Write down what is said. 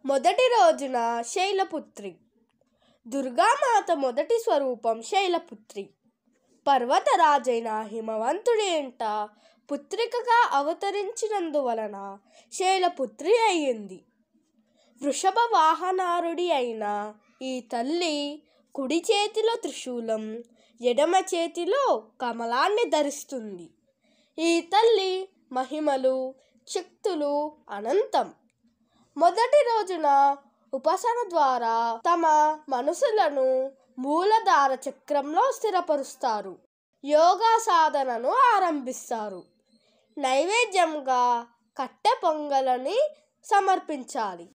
మొదటి రోజున శైలపుత్రి దుర్గామాత మొదటి స్వరూపం శైలపుత్రి పర్వతరాజైన హిమవంతుడి ఇంట పుత్రికగా అవతరించినందువలన శైలపుత్రి అయ్యింది వృషభ వాహనారుడి అయిన ఈ తల్లి కుడి చేతిలో త్రిశూలం ఎడమ చేతిలో కమలాన్ని ధరిస్తుంది ఈ తల్లి మహిమలు శక్తులు అనంతం మొదటి రోజున ఉపాసన ద్వారా తమ మనసులను మూలధార చక్రంలో స్థిరపరుస్తారు యోగా సాధనను ఆరంభిస్తారు నైవేద్యంగా కట్టె పొంగలని సమర్పించాలి